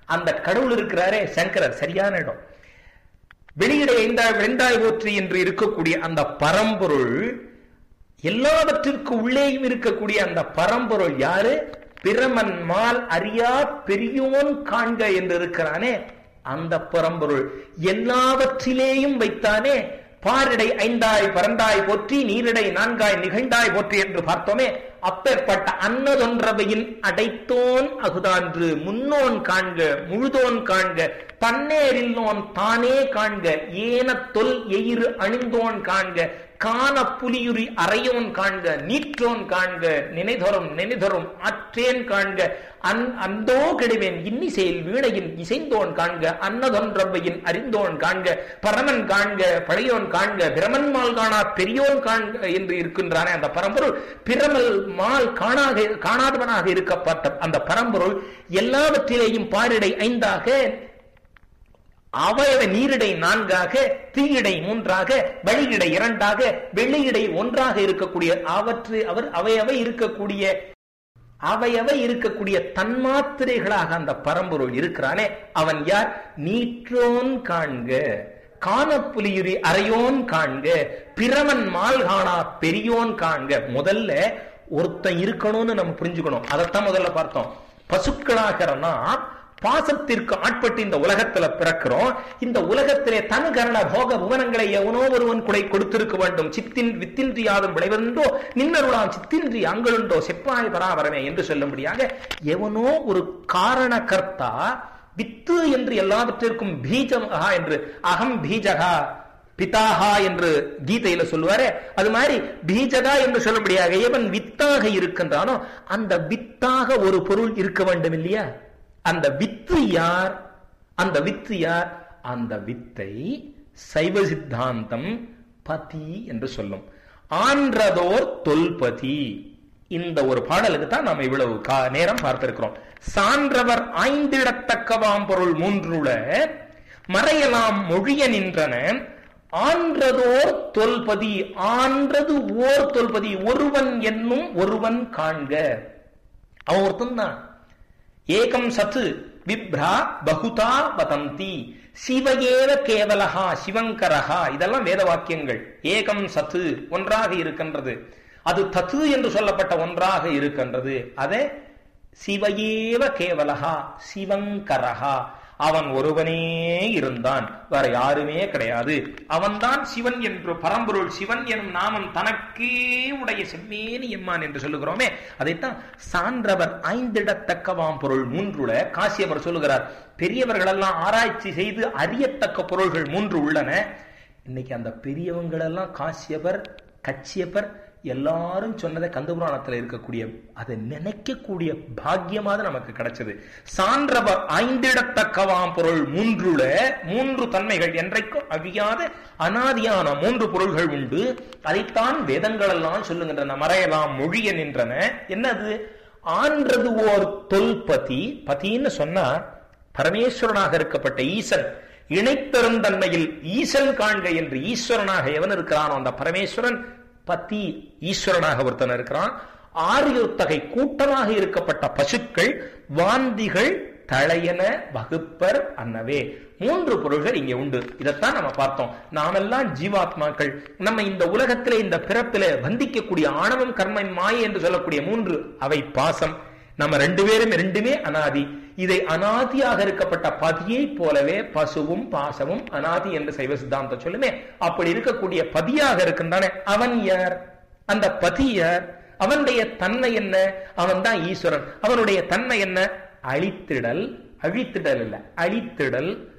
அந்த கடவுள் இருக்கிறாரே சங்கரர் சரியான இடம் வெளியிட ஐந்தாய் வெந்தாய் போற்றி என்று இருக்கக்கூடிய அந்த பரம்பொருள் எல்லாவற்றிற்கு உள்ளேயும் இருக்கக்கூடிய அந்த பரம்பொருள் யாரு பிரமன் மால் அறியா பெரியோன் காண்க என்று இருக்கிறானே அந்த பரம்பொருள் எல்லாவற்றிலேயும் வைத்தானே பாரிடை ஐந்தாய் பரந்தாய் போற்றி நீரிடை நான்காய் நிகழ்ந்தாய் போற்றி என்று பார்த்தோமே அப்பேற்பட்ட அன்னதொன்றவையின் அடைத்தோன் அகுதான்று முன்னோன் காண்க முழுதோன் காண்க தன்னேரில்லோன் தானே காண்க ஏன தொல் எயிறு அணிந்தோன் காண்க காண புலியுரி அறையோன் காண்க நீற்றோன் காண்க நினைதொரும் நினைதொரும் அற்றேன் காண்க அன் அந்தோ கெடுவேன் இன்னிசையில் வீணையின் இசைந்தோன் காண்க அன்னதொன்றவையின் அறிந்தோன் காண்க பரமன் காண்க பழையோன் காண்க பிரமன் மால் காணா பெரியோன் காண்க என்று இருக்கின்றானே அந்த பரம்பொருள் பிரமல் மால் காணாக காணாதவனாக இருக்கப்பட்ட அந்த பரம்பொருள் எல்லாவற்றிலேயும் பாரிடை ஐந்தாக அவயவ நீரிடை நான்காக தீயிடை மூன்றாக வழியிடை இரண்டாக வெள்ளியிடை ஒன்றாக இருக்கக்கூடிய அவற்று அவர் அவையவை இருக்கக்கூடிய அவையவை இருக்கக்கூடிய தன்மாத்திரைகளாக அந்த பரம்பொருள் இருக்கிறானே அவன் யார் நீற்றோன் காண்க காணப்புலியுரி அறையோன் காண்க பிரமன் மால் காணா பெரியோன் காண்க முதல்ல ஒருத்தன் இருக்கணும்னு நம்ம புரிஞ்சுக்கணும் அதைத்தான் முதல்ல பார்த்தோம் பசுக்களாகிற நாம் பாசத்திற்கு ஆட்பட்டு இந்த உலகத்துல பிறக்கிறோம் இந்த உலகத்திலே தன் கரண போக புவனங்களை எவனோ ஒருவன் குடை கொடுத்திருக்க வேண்டும் சித்தின் வித்தின்றியாதும் விளைவென்றோ நின்னருளாம் சித்தின்றி அங்களுண்டோ செப்பாய் பராபரமே என்று சொல்லும்படியாக எவனோ ஒரு காரண கர்த்தா வித்து என்று எல்லாவற்றிற்கும் பீஜமகா என்று அகம் பீஜகா பிதாகா என்று கீதையில சொல்லுவாரே அது மாதிரி பீஜகா என்று சொல்லபடியாக எவன் வித்தாக இருக்கின்றானோ அந்த வித்தாக ஒரு பொருள் இருக்க வேண்டும் இல்லையா அந்த வித்து யார் அந்த வித்து யார் அந்த வித்தை சைவ சித்தாந்தம் பதி என்று சொல்லும் ஆன்றதோர் தொல்பதி இந்த ஒரு பாடலுக்கு தான் நாம் இவ்வளவு கா- நேரம் பார்த்திருக்கிறோம் சான்றவர் ஆய்ந்திடத்தக்கவாம் பொருள் மூன்றுல மறையலாம் மொழிய நின்றன ஆன்றதோர் தொல்பதி ஆன்றது ஓர் தொல்பதி ஒருவன் என்னும் ஒருவன் காண்க அவன் ஒருத்தன் தான் ஏகம் சத்து விப்ரா பகுதா வதந்தி சிவகேவ கேவலஹா சிவங்கரஹா இதெல்லாம் வேத வாக்கியங்கள் ஏகம் சத்து ஒன்றாக இருக்கின்றது அது தத்து என்று சொல்லப்பட்ட ஒன்றாக இருக்கின்றது அதே சிவயேவ கேவலஹா சிவங்கரஹா அவன் ஒருவனே இருந்தான் வேற யாருமே கிடையாது அவன்தான் சிவன் என்று பரம்பொருள் சிவன் எனும் நாமம் தனக்கே உடைய செவ்வேனி எம்மான் என்று சொல்லுகிறோமே அதைத்தான் சான்றவர் ஐந்திடத்தக்கவாம் பொருள் மூன்றுல காசியவர் சொல்லுகிறார் பெரியவர்கள் எல்லாம் ஆராய்ச்சி செய்து அறியத்தக்க பொருள்கள் மூன்று உள்ளன இன்னைக்கு அந்த பெரியவங்களெல்லாம் காசியவர் கச்சியப்பர் எல்லாரும் சொன்னதை கந்தபுராணத்துல இருக்கக்கூடிய அதை நினைக்கக்கூடிய பாக்கியமாக நமக்கு கிடைச்சது சான்றவர் ஐந்திடத்தக்கவாம் பொருள் மூன்றுல மூன்று தன்மைகள் என்றைக்கும் அழியாத அனாதியான மூன்று பொருள்கள் உண்டு அதைத்தான் வேதங்கள் எல்லாம் சொல்லுகின்றன மறையலாம் மொழிய நின்றன என்னது ஆன்றது ஓர் தொல்பதி பதின்னு சொன்னா பரமேஸ்வரனாக இருக்கப்பட்ட ஈசன் இணைத்தருந்தன்மையில் ஈசன் காண்க என்று ஈஸ்வரனாக எவன் இருக்கிறானோ அந்த பரமேஸ்வரன் பத்தி ஈஸ்வரனாக ஒருத்தன் இருக்கிறான் ஆரியுத்தகை கூட்டமாக இருக்கப்பட்ட பசுக்கள் வாந்திகள் தழையன வகுப்பர் அன்னவே மூன்று பொருள்கள் இங்கே உண்டு இதைத்தான் நம்ம பார்த்தோம் நாமெல்லாம் ஜீவாத்மாக்கள் நம்ம இந்த உலகத்திலே இந்த பிறப்பிலே வந்திக்கக்கூடிய ஆணவம் கர்மம் மாயை என்று சொல்லக்கூடிய மூன்று அவை பாசம் நம்ம ரெண்டு பேரும் ரெண்டுமே அனாதி இதை அனாதியாக இருக்கப்பட்ட பதியை போலவே பசுவும் பாசமும் அனாதி என்று சைவ சித்தாந்தம் சொல்லுமே அப்படி இருக்கக்கூடிய பதியாக இருக்கின்றானே அவன் யார் அந்த பதி யார் அவனுடைய தன்மை என்ன அவன் தான் ஈஸ்வரன் அவனுடைய தன்மை என்ன அழித்திடல் அழித்திடல் இல்ல அழித்திடல்